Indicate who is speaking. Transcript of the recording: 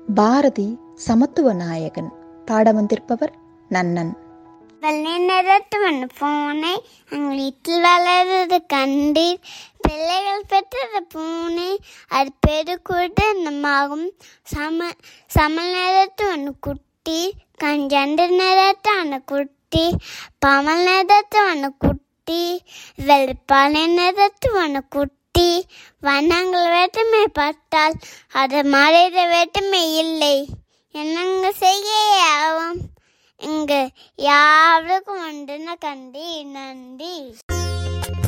Speaker 1: பாரதி சமத்துவ நாயகன் பாட வந்திருப்பவர் நன்னன்
Speaker 2: வெள்ளை நிறத்து மண் பூனை எங்கள் வீட்டில் வளர்றது கண்டீர் பிள்ளைகள் பெற்றது பூனை அது பெருக்கூட்டமாகும் சம சமல் நிறத்து ஒன்று குட்டி கஞ்சண்டு நிறத்து ஒன்று குட்டி பமல் நிறத்து ஒன்று குட்டி வெள்ளிப்பாலை நிறத்து ஒன்று குட்டி வண்ணங்கள் வேற்றுமை பார்த்தால் அது மறைத வேற்றுமை இல்லை என்னங்க செய்ய ஆகும் இங்கு யாருக்கும் உண்டுன கண்டி நன்றி